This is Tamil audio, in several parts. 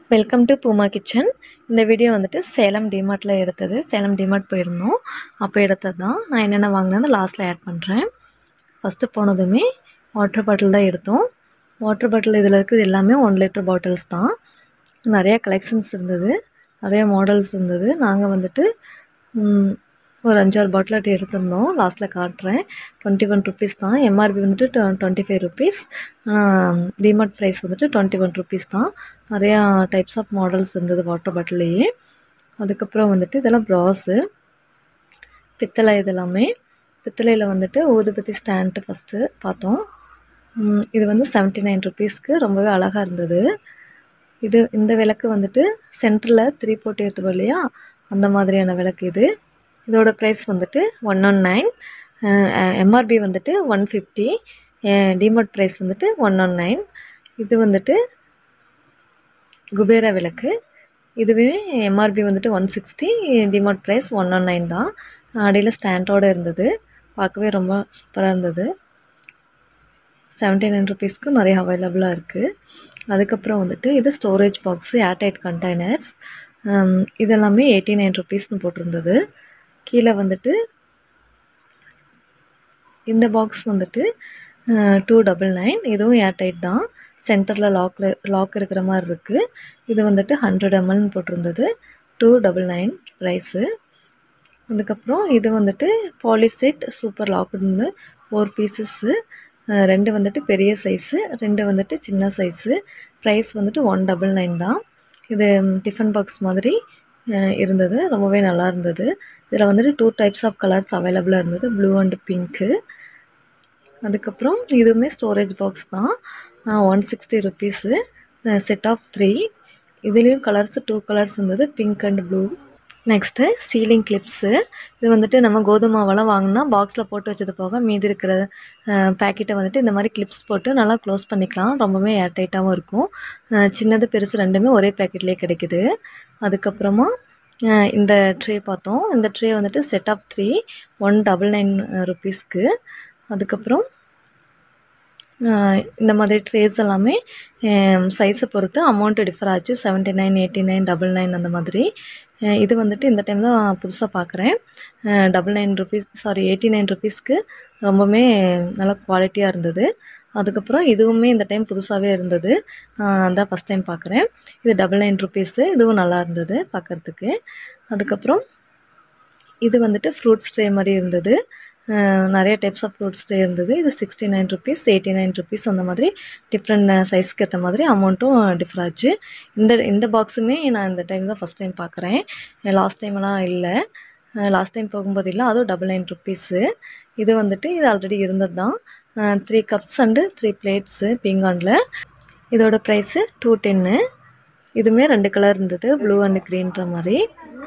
வெல்கம் டு பூமா கிச்சன் இந்த வீடியோ வந்துட்டு சேலம் டிமார்ட்டில் எடுத்தது சேலம் டிமார்ட் போயிருந்தோம் அப்போ எடுத்தது தான் நான் என்னென்ன வாங்கினது லாஸ்ட்டில் ஆட் பண்ணுறேன் ஃபஸ்ட்டு போனதுமே வாட்டர் பாட்டில் தான் எடுத்தோம் வாட்டர் பாட்டில் இதில் இருக்கிறது எல்லாமே ஒன் லிட்டர் பாட்டில்ஸ் தான் நிறைய கலெக்ஷன்ஸ் இருந்தது நிறைய மாடல்ஸ் இருந்தது நாங்கள் வந்துட்டு ம், ஒரு அஞ்சாறு பாட்டில் எடுத்திருந்தோம் லாஸ்ட்டில் காட்டுறேன் டுவெண்ட்டி ஒன் ருபீஸ் தான் எம்ஆர்பி வந்துட்டு twenty five rupees DMart price வந்துட்டு டுவெண்ட்டி ஒன் ருபீஸ் தான் நிறையா டைப்ஸ் ஆஃப் மாடல்ஸ் இருந்தது வாட்டர் பாட்டிலேயே அதுக்கப்புறம் வந்துட்டு இதெல்லாம் ப்ராஸு பித்தளை இதெல்லாமே பித்தளையில் வந்துட்டு ஊதுபத்தி ஸ்டாண்டு ஃபஸ்ட்டு பார்த்தோம் ம், இது வந்து செவன்ட்டி நைன் ருபீஸ்க்கு ரொம்பவே அழகாக இருந்தது இது இந்த விளக்கு வந்துட்டு சென்டரில் த்ரீ போட்டு ஏற்றுவோம் இல்லையா அந்த மாதிரியான விளக்கு இது இதோட ப்ரைஸ் வந்துட்டு ஒன் ஒன் நைன் எம்ஆர்பி வந்துட்டு ஒன் ஃபிஃப்டி டிமார்ட் ப்ரைஸ் வந்துட்டு ஒன் ஒன் நைன் இது வந்துட்டு குபேரா விளக்கு இதுவே எம்ஆர்பி வந்துட்டு one sixty DMart price one one nine தான் அடியில் ஸ்டாண்டோடு இருந்தது பார்க்கவே ரொம்ப சூப்பராக இருந்தது செவன்ட்டி நைன் ருபீஸ்க்கு நிறைய அவைலபிளாக இருக்குது அதுக்கப்புறம் வந்துட்டு இது ஸ்டோரேஜ் பாக்ஸு ஏர்டைட் கண்டெய்னர்ஸ் இதெல்லாமே எயிட்டி நைன் ருபீஸ்னு போட்டிருந்தது கீழே வந்துட்டு இந்த பாக்ஸ் வந்துட்டு டூ டபுள் நைன் இதுவும் ஏர்டைட் தான் சென்டரில் லாக்கில் லாக் இருக்கிற மாதிரி இருக்குது இது வந்துட்டு ஹண்ட்ரட் எம்எல்னு போட்டிருந்தது டூ டபுள் நைன் ப்ரைஸு அதுக்கப்புறம் இது வந்துட்டு பாலிசெட் சூப்பர் லாக்குன்னு ஃபோர் பீசஸ்ஸு ரெண்டு வந்துட்டு பெரிய சைஸு ரெண்டு வந்துட்டு சின்ன சைஸு ப்ரைஸ் வந்துட்டு ஒன் டபுள் நைன் தான் இது டிஃபன் பாக்ஸ் மாதிரி அஹ், இருந்தது ரொம்பவே நல்லா இருந்தது இதில் வந்துட்டு டூ டைப்ஸ் ஆஃப் கலர்ஸ் அவைலபிளாக இருந்தது ப்ளூ அண்ட் பிங்க்கு அதுக்கப்புறம் இதுவுமே ஸ்டோரேஜ் பாக்ஸ் தான் one sixty rupees set of three இதுலேயும் கலர்ஸ் டூ கலர்ஸ் இருந்தது pink and blue next sealing clips இது வந்துட்டு நம்ம கோதுமை மாவெல்லாம் வாங்கினா பாக்ஸில் போட்டு வச்சது போக மீதி இருக்கிற பேக்கெட்டை வந்துட்டு இந்த மாதிரி கிளிப்ஸ் போட்டு நல்லா க்ளோஸ் பண்ணிக்கலாம் ரொம்பவே ஏர்டைட்டாகவும் இருக்கும் அஹ் சின்னது பெருசு ரெண்டுமே ஒரே பேக்கெட்லேயே கிடைக்குது அதுக்கப்புறமா அஹ் இந்த ட்ரே பார்த்தோம் இந்த ட்ரே வந்துட்டு set of three one double nine ருபீஸ்க்கு அதுக்கப்புறம் ஆஹ் இந்த மாதிரி ட்ரேஸ் எல்லாமே சைஸை பொறுத்து அமௌண்ட்டு டிஃபர் ஆச்சு seventy nine eighty nine double nine அந்த மாதிரி ஆஹ் இது வந்துட்டு இந்த டைம் தான் புதுசாக பார்க்குறேன் double nine rupees sorry eighty nine ருபீஸ்க்கு ரொம்பவுமே நல்ல குவாலிட்டியாக இருந்தது அதுக்கப்புறம் இதுவுமே இந்த டைம் புதுசாகவே இருந்தது ஆஹ் அதான் ஃபஸ்ட் டைம் பார்க்குறேன் இது டபுள் நைன் ருபீஸு இதுவும் நல்லா இருந்தது பார்க்குறதுக்கு அதுக்கப்புறம் இது வந்துட்டு ஃப்ரூட்ஸ் ட்ரே மாதிரி இருந்தது அஹ் நிறைய டைப்ஸ் ஆஃப் ஃப்ரூட்ஸ் ட்ரே இருந்தது இது sixty nine rupees eighty nine rupees அந்த மாதிரி டிஃப்ரெண்ட் சைஸ்க்கு ஏற்ற மாதிரி அமௌண்ட்டும் டிஃபர் ஆச்சு இந்த இந்த பாக்ஸுமே நான் இந்த டைம் தான் ஃபஸ்ட் டைம் பார்க்குறேன் லாஸ்ட் டைம்லாம் இல்லை லாஸ்ட் டைம் போகும்போது இல்லை அதுவும் டபுள் நைன் ருபீஸு இது வந்துட்டு இது ஆல்ரெடி இருந்தது தான் three cups and three plates பீங்கானில் இதோட ப்ரைஸு டூ டென்னு இதுவுமே ரெண்டு கலர் இருந்தது ப்ளூ அண்ட் க்ரீன்ற மாதிரி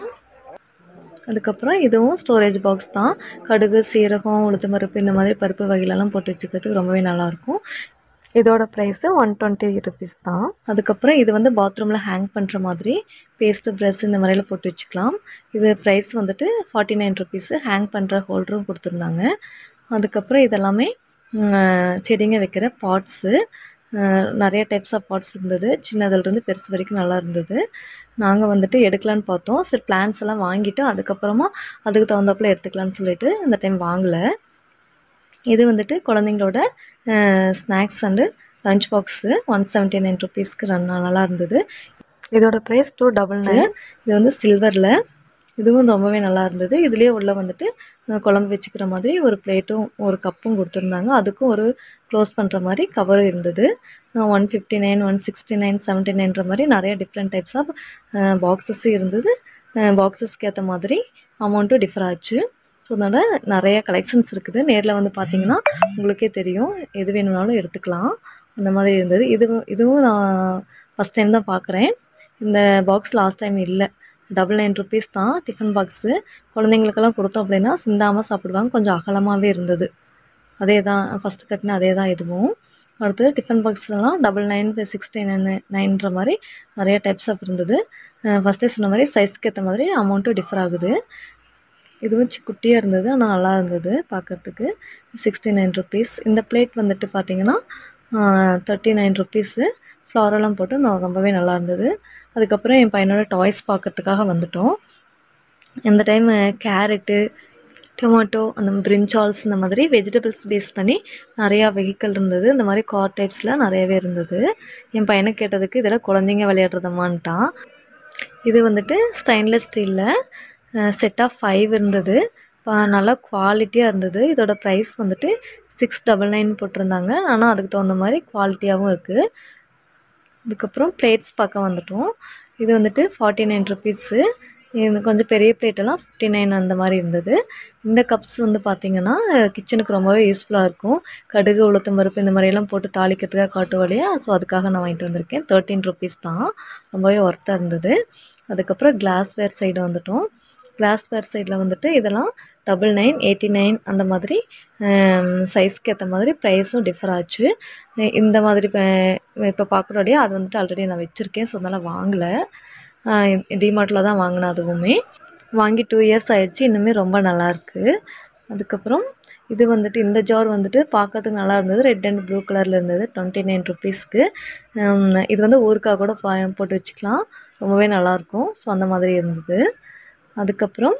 அதுக்கப்புறம் இதுவும் ஸ்டோரேஜ் பாக்ஸ் தான் கடுகு சீரகம் உளுத்தம் பருப்பு இந்த மாதிரி பருப்பு வகையிலலாம் போட்டு வச்சுக்கிறதுக்கு ரொம்பவே நல்லாயிருக்கும் இதோட ப்ரைஸு ஒன் டுவெண்ட்டி ருபீஸ் தான் அதுக்கப்புறம் இது வந்து பாத்ரூமில் ஹேங் பண்ணுற மாதிரி பேஸ்ட்டு ப்ரெஷ் இந்த மாதிரிலாம் போட்டு வச்சுக்கலாம் இது ப்ரைஸ் வந்துட்டு ஃபார்ட்டி நைன் ருபீஸு ஹேங் பண்ணுற ஹோல்டரும் கொடுத்துருந்தாங்க அதுக்கப்புறம் இதெல்லாமே ம், செடிங்க வைக்கிற பாட்ஸு நிறைய டைப்ஸ் ஆஃப் பாட்ஸ் இருந்தது சின்னதுலேருந்து பெருசு வரைக்கும் நல்லா இருந்தது நாங்கள் வந்துட்டு எடுக்கலான்னு பார்த்தோம் சரி பிளான்ஸ் எல்லாம் வாங்கிட்டு அதுக்கப்புறமா அதுக்கு தகுந்தாப்புல எடுத்துக்கலான்னு சொல்லிட்டு இந்த டைம் வாங்கலை இது வந்துட்டு குழந்தைங்களோட snacks and lunch box one seventy nine ருபீஸ்க்கு ரன் நல்லா இருந்தது இதோட ப்ரைஸ் டூ டபுள் நைன் இது வந்து சில்வரில் இதுவும் ரொம்பவே நல்லா இருந்தது இதுலேயே உள்ள வந்துட்டு அஹ், குழம்பு வச்சுக்கிற மாதிரி ஒரு பிளேட்டும் ஒரு கப்பும் கொடுத்துருந்தாங்க அதுக்கும் ஒரு க்ளோஸ் பண்ணுற மாதிரி கவரும் இருந்தது one fifty nine one sixty nine seventy நைன்ற மாதிரி நிறைய டிஃப்ரெண்ட் டைப்ஸ் ஆஃப் பாக்ஸஸும் இருந்தது பாக்ஸஸ்க்கு ஏற்ற மாதிரி அமௌண்ட்டும் டிஃபர் ஆச்சு ஸோ அதனால் நிறைய கலெக்ஷன்ஸ் இருக்குது நேரில் வந்து பார்த்தீங்கன்னா உங்களுக்கே தெரியும் எது வேணும்னாலும் எடுத்துக்கலாம் அந்த மாதிரி இருந்தது இது இதுவும் நான் ஃபஸ்ட் டைம் தான் பார்க்குறேன் இந்த பாக்ஸ் லாஸ்ட் டைம் இல்லை டபுள் நைன் ருபீஸ் தான் டிஃபன் பாக்ஸு குழந்தைங்களுக்கெல்லாம் கொடுத்தோம் அப்படின்னா சிந்தாமல் சாப்பிடுவாங்க கொஞ்சம் அகலமாகவே இருந்தது அதே தான் ஃபஸ்ட்டு கட்டின அதே தான் இதுவும் அடுத்தது டிஃபன் பாக்ஸ்லாம் டபுள் நைன் சிக்ஸ்டி நைன் நைன்ற மாதிரி நிறைய டைப்ஸ் ஆஃப் இருந்தது ஃபஸ்ட்டே சொன்ன மாதிரி சைஸ்க்கு ஏற்ற மாதிரி அமௌண்ட்டும் டிஃபர் ஆகுது இதுவும் சி குட்டியாக இருந்தது ஆனால் நல்லா இருந்தது பார்க்குறதுக்கு சிக்ஸ்டி நைன் ருபீஸ் இந்த பிளேட் வந்துட்டு பார்த்தீங்கன்னா தேர்ட்டி நைன் ருபீஸு ஃப்ளாரெல்லாம் போட்டு நான் ரொம்பவே நல்லா இருந்தது அதுக்கப்புறம் என் பையனோட டாய்ஸ் பார்க்கறதுக்காக வந்துட்டோம் இந்த டைம் கேரட்டு டொமேட்டோ அந்த பிரிஞ்சால்ஸ் இந்த மாதிரி வெஜிடபிள்ஸ் பேஸ் பண்ணி நிறையா வெஹிக்கல் இருந்தது இந்த மாதிரி கார் டைப்ஸ்லாம் நிறையவே இருந்தது என் பையனுக்கு கேட்டதுக்கு இதெல்லாம் குழந்தைங்க விளையாடுறதம்மான்ட்டான் இது வந்துட்டு ஸ்டெயின்லெஸ் ஸ்டீலில் செட் ஆஃப் ஃபைவ் இருந்தது ப- நல்லா குவாலிட்டியாக இருந்தது இதோட ப்ரைஸ் வந்துட்டு சிக்ஸ் டபுள் நைன் போட்டிருந்தாங்க ஆனால் அதுக்கு தகுந்த மாதிரி குவாலிட்டியாகவும் இருக்குது அதுக்கப்புறம் பிளேட்ஸ் பார்க்க வந்துட்டோம் இது வந்துட்டு ஃபார்ட்டி நைன் ருபீஸு இது கொஞ்சம் பெரிய பிளேட்டெல்லாம் ஃபிஃப்டி நைன் அந்த மாதிரி இருந்தது இந்த கப்ஸ் வந்து பார்த்திங்கன்னா கிச்சனுக்கு ரொம்பவே யூஸ்ஃபுல்லாக இருக்கும் கடுகு உளுத்தம் பருப்பு இந்த மாதிரியெல்லாம் போட்டு தாளிக்கிறதுக்காக காட்டுவோம் இல்லையா ஸோ அதுக்காக நான் வாங்கிட்டு வந்திருக்கேன் தேர்ட்டீன் ருபீஸ் தான் ரொம்பவே ஒர்த்தாக இருந்தது அதுக்கப்புறம் கிளாஸ்வேர் சைடு வந்துட்டோம் கிளாஸ்வேர் சைடில் வந்துட்டு இதெல்லாம் டபுள் நைன் எயிட்டி நைன் அந்த மாதிரி சைஸ்க்கு ஏற்ற மாதிரி ப்ரைஸும் டிஃபர் ஆச்சு அஹ் இந்த மாதிரி இப்போ பார்க்குறோம் இல்லையா அது வந்துட்டு ஆல்ரெடி நான் வச்சுருக்கேன் ஸோ அதனால் வாங்கலை டிமார்ட்டில் தான் வாங்கினேன் அதுவுமே வாங்கி டூ இயர்ஸ் ஆயிடுச்சு இன்னுமே ரொம்ப நல்லாயிருக்கு அதுக்கப்புறம் இது வந்துட்டு இந்த ஜார் வந்துட்டு பார்க்கறதுக்கு நல்லா இருந்தது ரெட் அண்ட் ப்ளூ கலரில் இருந்தது டுவெண்ட்டி நைன் ருபீஸ்க்கு இது வந்து ஊருக்காக கூட பா- போட்டு வச்சுக்கலாம் ரொம்பவே நல்லாயிருக்கும் ஸோ அந்த மாதிரி இருந்தது அதுக்கப்புறம்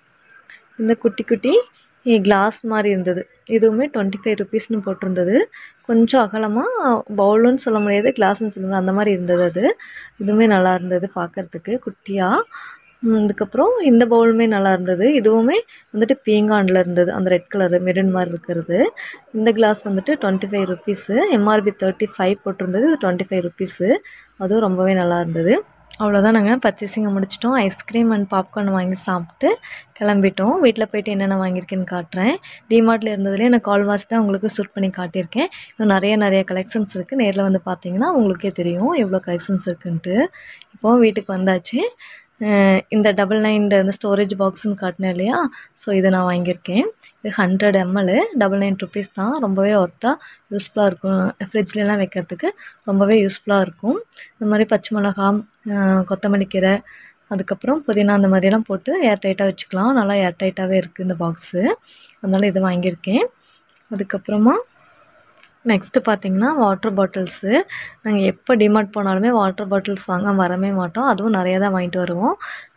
இந்த குட்டி குட்டி கிளாஸ் மாதிரி இருந்தது இதுவுமே டுவெண்ட்டி ஃபைவ் ருபீஸ்னு போட்டிருந்தது கொஞ்சம் அகலமாக பவுலுன்னு சொல்ல முடியாது கிளாஸ்னு சொல்லுவாங்க அந்த மாதிரி இருந்தது அது இதுவுமே நல்லா இருந்தது பார்க்கறதுக்கு குட்டியாக அதுக்கப்புறம் இந்த பவுலுமே நல்லா இருந்தது இதுவுமே வந்துட்டு பீங்கானில் இருந்தது அந்த ரெட் கலரு மெரூன் மாதிரி இருக்கிறது இந்த கிளாஸ் வந்துட்டு twenty five rupees MRP thirty five போட்டிருந்தது இது டுவெண்ட்டி ஃபைவ் ருபீஸு அதுவும் ரொம்பவே நல்லா இருந்தது அவ்வளோதான் நாங்கள் பர்ச்சேசிங்கை முடிச்சிட்டோம் ஐஸ்கிரீம் அண்ட் பாப்கார்ன் வாங்கி சாப்பிட்டு கிளம்பிட்டோம் வீட்டில் போயிட்டு என்னென்ன வாங்கியிருக்கேன்னு காட்டுறேன் டிமார்ட்டில் இருந்ததுலேயே நான் கால்வாசி தான் உங்களுக்கு சூட் பண்ணி காட்டியிருக்கேன் இன்னும் நிறைய நிறைய கலெக்ஷன்ஸ் இருக்குது நேரில் வந்து பார்த்தீங்கன்னா உங்களுக்கே தெரியும் எவ்வளோ கலெக்ஷன்ஸ் இருக்குன்ட்டு இப்போ வீட்டுக்கு வந்தாச்சு அஹ் இந்த டபுள் நைன் இந்த ஸ்டோரேஜ் பாக்ஸ்னு காட்டினேன் இல்லையா ஸோ இதை நான் வாங்கியிருக்கேன் இது hundred ML double nine rupees தான் ரொம்பவே ஒர்த்தாக யூஸ்ஃபுல்லாக இருக்கும் ஃப்ரிட்ஜ்லலாம் வைக்கிறதுக்கு ரொம்பவே யூஸ்ஃபுல்லாக இருக்கும் இந்த மாதிரி பச்சை மிளகாய் அஹ் கொத்தமல்லி கீரை அதுக்கப்புறம் புதினா அந்த மாதிரியெல்லாம் போட்டு ஏர் டைட்டாக வச்சுக்கலாம் நல்லா ஏர் டைட்டாகவே இருக்குது இந்த பாக்ஸு அதனால் இது வாங்கியிருக்கேன் அதுக்கப்புறமா நெக்ஸ்ட்டு பார்த்தீங்கன்னா வாட்டர் பாட்டில்ஸு நாங்கள் எப்போ டிமார்ட் போனாலுமே வாட்டர் பாட்டில்ஸ் வாங்க வரவே மாட்டோம் அதுவும் நிறையா தான் வாங்கிட்டு வருவோம்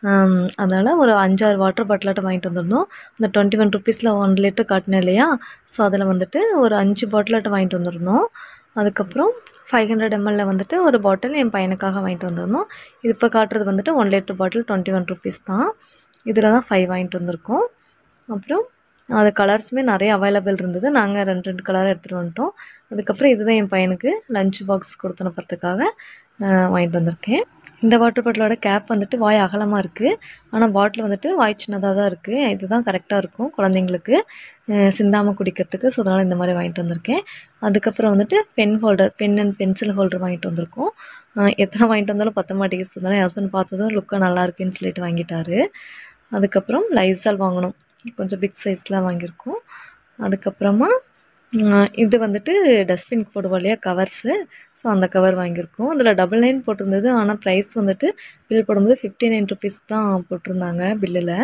அதனால் ஒரு அஞ்சாறு வாட்டர் பாட்டிலாட்டம் வாங்கிட்டு வந்திருந்தோம் அந்த டுவெண்ட்டி ஒன் ருபீஸில் ஒன் லிட்டர் காட்டினேன் இல்லையா ஸோ அதில் வந்துட்டு ஒரு அஞ்சு பாட்டிலாட்டம் வாங்கிட்டு வந்திருந்தோம் அதுக்கப்புறம் ஃபைவ் ஹண்ட்ரட் எம்எல்ல வந்துட்டு ஒரு பாட்டில் என் பையனுக்காக வாங்கிட்டு வந்திருந்தோம் இது இப்போ காட்டுறது வந்துட்டு one litre bottle twenty one rupees தான் இதில் தான் ஃபைவ் வாங்கிட்டு வந்திருக்கோம் அப்புறம் அது கலர்ஸுமே நிறைய அவைலபிள் இருந்தது நாங்கள் ரெண்டு ரெண்டு கலர் எடுத்துகிட்டு வந்துட்டோம் அதுக்கப்புறம் இதுதான் என் பையனுக்கு லஞ்ச் பாக்ஸ் கொடுத்து அனுப்புறதுக்காக அஹ், வாங்கிட்டு வந்திருக்கேன் இந்த வாட்டர் பாட்டிலோட கேப் வந்துட்டு வாய் அகலமாக இருக்குது ஆனால் பாட்டில் வந்துட்டு வாய் சின்னதாக தான் இருக்குது இதுதான் கரெக்டாக இருக்கும் குழந்தைங்களுக்கு சிந்தாமல் குடிக்கிறதுக்கு ஸோ அதனால் இந்த மாதிரி வாங்கிட்டு வந்திருக்கேன் அதுக்கப்புறம் வந்துட்டு pen holder pen and pencil holder வாங்கிட்டு வந்திருக்கோம் அஹ், எத்தனை வாங்கிட்டு வந்தாலும் பத்த மாட்டேங்குது அதனால் என் ஹஸ்பண்ட் பார்த்ததும் லுக்காக நல்லா இருக்குன்னு சொல்லிட்டு வாங்கிட்டாரு அதுக்கப்புறம் லைசால் வாங்கணும் கொஞ்சம் பிக் சைஸில் வாங்கியிருக்கோம் அதுக்கப்புறமா ம், இது வந்துட்டு டஸ்ட்பினுக்கு போடுவோம் இல்லையா கவர்ஸு ஸோ அந்த கவர் வாங்கியிருக்கோம் அதில் டபுள் நைன் போட்டிருந்தது ஆனால் ப்ரைஸ் வந்துட்டு பில் போடும்போது ஃபிஃப்டி நைன் ருபீஸ் தான் போட்டிருந்தாங்க பில்லில்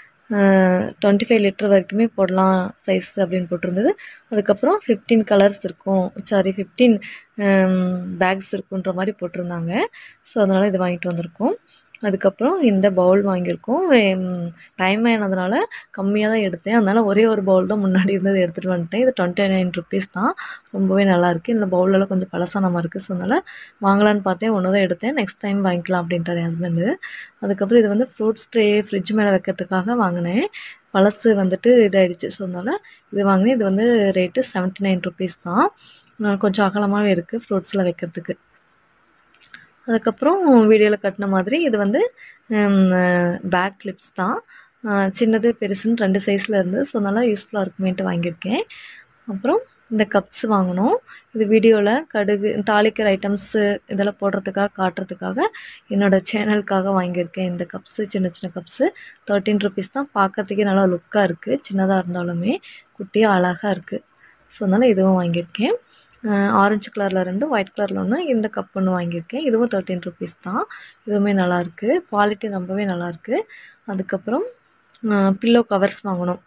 டுவெண்ட்டி ஃபைவ் லிட்டர் வரைக்குமே போடலாம் சைஸ் அப்படின்னு போட்டிருந்தது அதுக்கப்புறம் ஃபிஃப்டீன் கலர்ஸ் இருக்கும் சாரி ஃபிஃப்டீன் பேக்ஸ் இருக்குன்ற மாதிரி போட்டிருந்தாங்க ஸோ அதனால் இது வாங்கிட்டு வந்திருக்கோம் அதுக்கப்புறம் இந்த பவுல் வாங்கியிருக்கோம் டைம் ஆனதுனால கம்மியாக தான் எடுத்தேன் அதனால் ஒரே ஒரு பவுல் தான் முன்னாடி இருந்தது எடுத்துகிட்டு வந்துட்டேன் இது டுவெண்ட்டி நைன் ருபீஸ் தான் ரொம்பவே நல்லாயிருக்கு இந்த பவுலெல்லாம் கொஞ்சம் பழசானமாக இருக்குது ஸோ அதனால் வாங்கலான்னு பார்த்தேன் ஒன்று தான் எடுத்தேன் நெக்ஸ்ட் டைம் வாங்கிக்கலாம் அப்படின்ட்டார் என் ஹஸ்பண்டு அதுக்கப்புறம் இது வந்து ஃப்ரூட் ஸ்ப்ரே ஃப்ரிட்ஜ் மேலே வைக்கிறதுக்காக வாங்கினேன் பழசு வந்துட்டு இதாகிடுச்சு ஸோ அதனால் இது வாங்கினேன் இது வந்து ரேட்டு செவன்ட்டி நைன் ருபீஸ் தான் அஹ் கொஞ்சம் அகலமாகவே இருக்குது ஃப்ரூட்ஸில் வைக்கிறதுக்கு அதுக்கப்புறம் வீடியோவில் கட்டின மாதிரி இது வந்து பேக் கிளிப்ஸ் தான் அஹ் சின்னது பெருசுன்னு ரெண்டு சைஸில் இருந்து ஸோ நல்லா யூஸ்ஃபுல்லாக இருக்குமேன்ட்டு வாங்கியிருக்கேன் அப்புறம் இந்த கப்ஸ் வாங்கினோம் இது வீடியோவில் கடுகு தாளிக்கிற ஐட்டம்ஸு இதெல்லாம் போடுறதுக்காக காட்டுறதுக்காக என்னோடய சேனலுக்காக வாங்கியிருக்கேன் இந்த கப்ஸு சின்ன சின்ன கப்ஸு தேர்ட்டீன் ருபீஸ் தான் பார்க்கறதுக்கே நல்லா லுக்காக இருக்குது சின்னதாக இருந்தாலுமே குட்டியாக அழகாக இருக்குது ஸோ அதனால் இதுவும் வாங்கியிருக்கேன் ஆரஞ்சு கலரில் ரெண்டு ஒயிட் கலரில் ஒன்று இந்த கப் ஒன்று வாங்கியிருக்கேன் இதுவும் தேர்ட்டீன் ருபீஸ் தான் இதுவுமே நல்லாயிருக்கு குவாலிட்டி ரொம்பவே நல்லாயிருக்கு அதுக்கப்புறம் பில்லோ கவர்ஸ் வாங்கணும்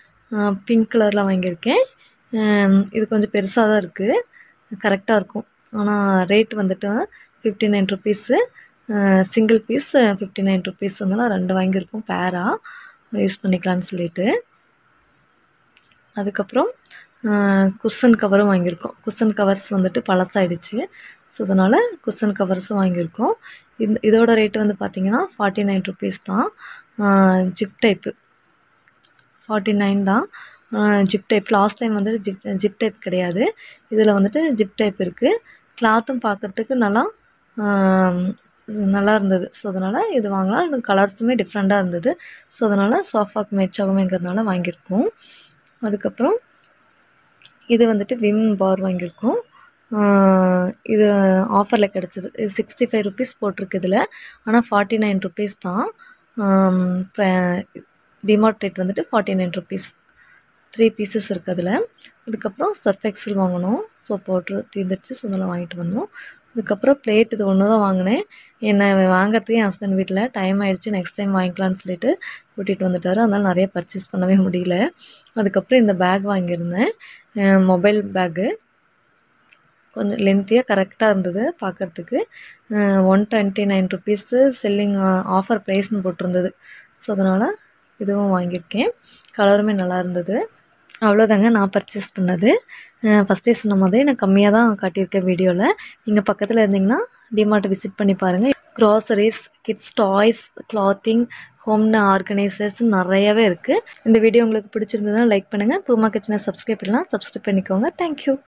பிங்க் கலரில் வாங்கியிருக்கேன் ஆம், இது கொஞ்சம் பெருசாக தான் இருக்குது கரெக்டாக இருக்கும் ஆனால் ரேட் வந்துட்டு fifty nine rupees single piece fifty nine rupees வந்து ரெண்டு வாங்கியிருக்கோம் பேராக யூஸ் பண்ணிக்கலான்னு சொல்லிட்டு அதுக்கப்புறம் குஷன் கவரும் வாங்கியிருக்கோம் குஷன் கவர்ஸ் வந்துட்டு பழசாயிடுச்சு ஸோ அதனால் குஷன் கவர்ஸும் வாங்கியிருக்கோம் இந்த இதோட ரேட்டு வந்து பார்த்திங்கன்னா ஃபார்ட்டி நைன் ருபீஸ் தான் ஜிப் டைப்பு ஃபார்ட்டி நைன் தான் ஜிப் டைப் லாஸ்ட் டைம் வந்துட்டு ஜிப் ஜிப் டைப் கிடையாது இதில் வந்துட்டு ஜிப் டைப் இருக்குது கிளாத்தும் பார்க்குறதுக்கு நல்லா நல்லா இருந்தது ஸோ அதனால் இது வாங்கலாம் இன்னும் கலர்ஸுமே டிஃப்ரெண்ட்டாக இருந்தது ஸோ அதனால் சோஃபாக்கு மேட்ச் ஆகுமேங்கிறதுனால வாங்கியிருக்கோம் அதுக்கப்புறம் இது வந்துட்டு விம் பார் வாங்கியிருக்கோம் இது ஆஃபரில் கிடச்சிது இது சிக்ஸ்டி ஃபைவ் ருபீஸ் போட்டிருக்கு இதில் ஆனால் ஃபார்ட்டி நைன் ருபீஸ் தான் டிமார்ட் ரேட் வந்துட்டு forty nine rupees three pieces இருக்குது அதில் அதுக்கப்புறம் சர்ஃப் எக்ஸல் வாங்கினோம் ஸோ பவுட்ரு தீர்ந்துருச்சு ஸோ அதெல்லாம் வாங்கிட்டு வந்தோம் அதுக்கப்புறம் பிளேட் இது ஒன்று தான் வாங்கினேன் என்னை வாங்கிறதுக்கு என் ஹஸ்பண்ட் வீட்டில் டைம் ஆகிடுச்சு நெக்ஸ்ட் டைம் வாங்கிக்கலான்னு சொல்லிட்டு கூட்டிகிட்டு வந்துட்டார் அதனால் நிறைய பர்ச்சேஸ் பண்ணவே முடியல அதுக்கப்புறம் இந்த பேக் வாங்கியிருந்தேன் மொபைல் பேக்கு கொஞ்சம் லென்த்தியாக கரெக்டாக இருந்தது பார்க்குறதுக்கு one twenty nine rupees selling offer ப்ரைஸ்னு போட்டிருந்தது ஸோ அதனால் இதுவும் வாங்கியிருக்கேன் கலருமே நல்லா இருந்தது அவ்வளோதாங்க நான் பர்ச்சேஸ் பண்ணது ஃபஸ்ட்டே சொன்ன மாதிரி நான் கம்மியாக தான் காட்டியிருக்கேன் வீடியோவில் நீங்கள் பக்கத்தில் இருந்தீங்கன்னா டிமார்ட் விசிட் பண்ணி பாருங்கள் groceries kids toys clothing home organisers நிறையவே இருக்குது இந்த வீடியோ உங்களுக்கு பிடிச்சிருந்ததுன்னா லைக் பண்ணுங்கள் பூமா கிச்சனை சப்ஸ்கிரைப் பண்ணலாம் சப்ஸ்கிரைப் பண்ணிக்கோங்க தேங்க்யூ